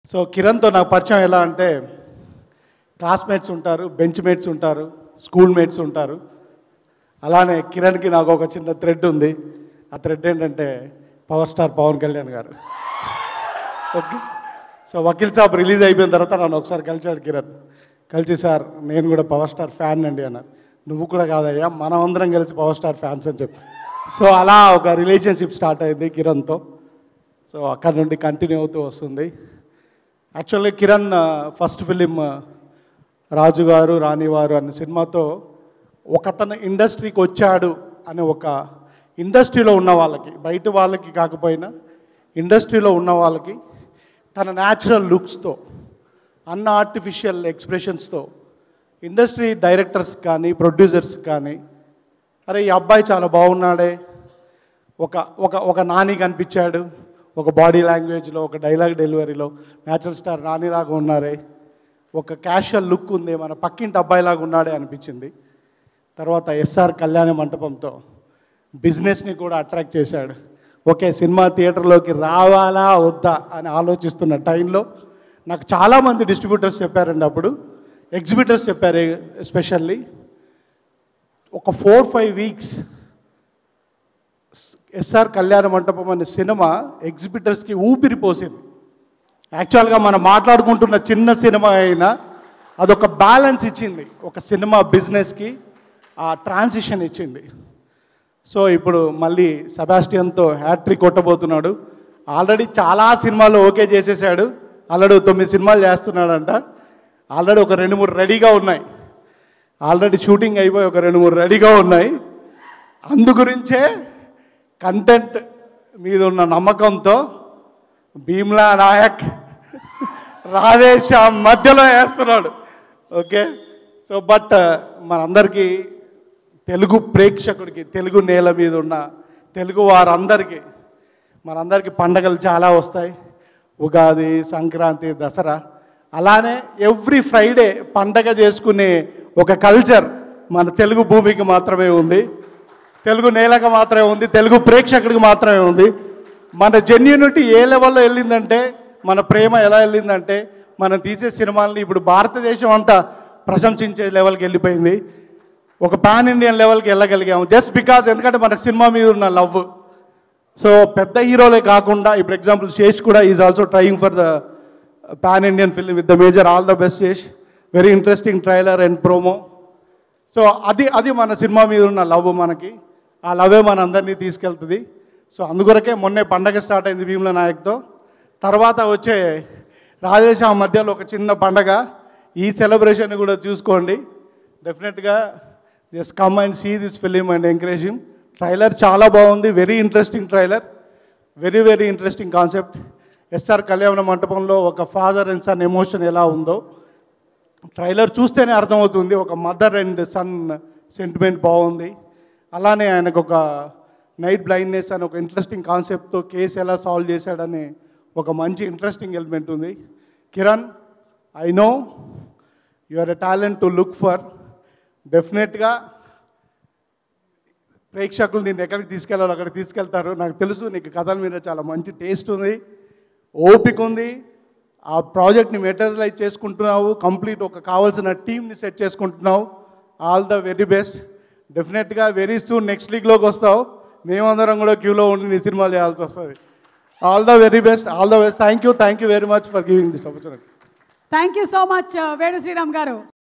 so కిరణ్తో నాకు పరిచయం ఎలా అంటే క్లాస్మేట్స్ ఉంటారు బెంచ్ మేట్స్ ఉంటారు స్కూల్ మేట్స్ ఉంటారు అలానే కిరణ్కి నాకు ఒక చిన్న థ్రెడ్ ఉంది ఆ థ్రెడ్ ఏంటంటే power star Pawan Kalyan garu okay so Vakeel Saab release అయిపోయిన తర్వాత నన్ను ఒకసారి కలిశాడు కిరణ్ కలిసి సార్ నేను కూడా పవర్ స్టార్ ఫ్యాన్ అండి అన్నారు నువ్వు కూడా కాదయ్యా మనం అందరం కలిసి పవర్ స్టార్ ఫ్యాన్స్ అని చెప్పి సో అలా ఒక రిలేషన్షిప్ స్టార్ట్ అయింది కిరణ్తో సో అక్కడ నుండి కంటిన్యూ అవుతూ వస్తుంది యాక్చువల్లీ కిరణ్ ఫస్ట్ ఫిలిం రాజు గారు రాణివారు అనే సినిమాతో ఒకతను ఇండస్ట్రీకి వచ్చాడు అనే ఒక ఇండస్ట్రీలో ఉన్న వాళ్ళకి బయట వాళ్ళకి కాకపోయినా ఇండస్ట్రీలో ఉన్న వాళ్ళకి తన న్యాచురల్ లుక్స్తో అన్న ఆర్టిఫిషియల్ ఎక్స్ప్రెషన్స్తో ఇండస్ట్రీ డైరెక్టర్స్ కానీ ప్రొడ్యూసర్స్ కానీ అరే ఈ అబ్బాయి చాలా బాగున్నాడే ఒక ఒక ఒక నాని కనిపించాడు ఒక బాడీ లాంగ్వేజ్లో ఒక డైలాగ్ డెలివరీలో న్యాచురల్ స్టార్ నానిలాగా ఉన్నారే ఒక క్యాషువల్ లుక్ ఉంది మన పక్కింటి అబ్బాయిలాగా ఉన్నాడే అనిపించింది తర్వాత ఎస్ఆర్ కళ్యాణ మంటపంతో బిజినెస్ని కూడా అట్రాక్ట్ చేశాడు ఓకే సినిమా థియేటర్లోకి రావాలా వద్దా అని ఆలోచిస్తున్న టైంలో నాకు చాలామంది డిస్ట్రిబ్యూటర్స్ చెప్పారండి అప్పుడు ఎగ్జిబిటర్స్ చెప్పారు ఎస్పెషల్లీ ఒక ఫోర్ ఫైవ్ వీక్స్ ఎస్ఆర్ కళ్యాణ మంటపం అనే సినిమా ఎగ్జిబిటర్స్కి ఊపిరిపోసింది యాక్చువల్గా మనం మాట్లాడుకుంటున్న చిన్న సినిమా అయినా అదొక బ్యాలెన్స్ ఇచ్చింది ఒక సినిమా బిజినెస్కి ఆ ట్రాన్సిషన్ ఇచ్చింది సో ఇప్పుడు మళ్ళీ సెబాస్టియన్తో హ్యాట్రిక్ కొట్టబోతున్నాడు ఆల్రెడీ చాలా సినిమాలు ఓకే చేసేసాడు ఆల్రెడీ తొమ్మిది సినిమాలు చేస్తున్నాడంట ఆల్రెడీ ఒక రెండు మూడు రెడీగా ఉన్నాయి ఆల్రెడీ షూటింగ్ అయిపోయి ఒక రెండు మూడు రెడీగా ఉన్నాయి అందు గురించే కంటెంట్ మీద ఉన్న నమ్మకంతో భీమ్లా నాయక్ రాధేశ్యామ్ మధ్యలో వేస్తున్నాడు ఓకే సో బట్ మనందరికీ తెలుగు ప్రేక్షకుడికి తెలుగు నేల మీద ఉన్న తెలుగు వారందరికీ మనందరికీ పండగలు చాలా వస్తాయి ఉగాది సంక్రాంతి దసరా అలానే ఎవ్రీ ఫ్రైడే పండగ చేసుకునే ఒక కల్చర్ మన తెలుగు భూమికి మాత్రమే ఉంది తెలుగు నేలకు మాత్రమే ఉంది తెలుగు ప్రేక్షకుడికి మాత్రమే ఉంది మన జెన్యూనిటీ ఏ లెవెల్లో వెళ్ళిందంటే మన ప్రేమ ఎలా వెళ్ళిందంటే మనం తీసే సినిమాలని ఇప్పుడు భారతదేశం అంతా ప్రశంసించే లెవెల్కి వెళ్ళిపోయింది ఒక పాన్ ఇండియన్ లెవెల్కి వెళ్ళగలిగాము జస్ట్ బికాజ్ ఎందుకంటే మన సినిమా మీద ఉన్న లవ్ సో పెద్ద హీరోలే కాకుండా ఇప్పుడు ఎగ్జాంపుల్ శేష్ కూడా is also trying for the pan Indian film with the major all the best Sesh very interesting trailer and promo so అది అది మన సినిమా మీద ఉన్న లవ్ మనకి ఆ లవే మన అందరినీ తీసుకెళ్తుంది సో అందుకొరకే మొన్నే పండగ స్టార్ట్ అయింది భీముల నాయక్తో తర్వాత వచ్చే రాజేశ మధ్యలో ఒక చిన్న పండగ ఈ సెలబ్రేషన్ కూడా చూసుకోండి డెఫినెట్గా just come and see this film and encourage him trailer చాలా బాగుంది very interesting trailer very very interesting concept SR కళ్యాణ మంటపంలో ఒక ఫాదర్ అండ్ సన్ ఎమోషన్ ఎలా ఉందో ట్రైలర్ చూస్తేనే అర్థమవుతుంది ఒక మదర్ అండ్ సన్ సెంటిమెంట్ బాగుంది అలానే ఆయనకు ఒక నైట్ బ్లైండ్నెస్ అని ఒక ఇంట్రెస్టింగ్ కాన్సెప్ట్తో కేసు ఎలా సాల్వ్ చేశాడని ఒక మంచి ఇంట్రెస్టింగ్ ఎలిమెంట్ ఉంది Kiran I know you are a talent to look for డెఫినెట్గా ప్రేక్షకులు నేను ఎక్కడికి తీసుకెళ్ళాలో అక్కడికి తీసుకెళ్తారు నాకు తెలుసు నీకు కథల మీద చాలా మంచి టేస్ట్ ఉంది ఓపిక ఉంది ఆ ప్రాజెక్ట్ని మెటీరియలైజ్ చేసుకుంటున్నావు కంప్లీట్ ఒక కావాల్సిన టీమ్ని సెట్ చేసుకుంటున్నావు ఆల్ ద వెరీ బెస్ట్ డెఫినెట్గా వెరీ సూన్ నెక్స్ట్ లీగ్లోకి వస్తావు మేమందరం కూడా క్యూలో ఉండి నీ సినిమాలు చేయాల్సి వస్తుంది all the very best all the best thank you thank you very much for giving this opportunity thank you so much Venu Sriram గారు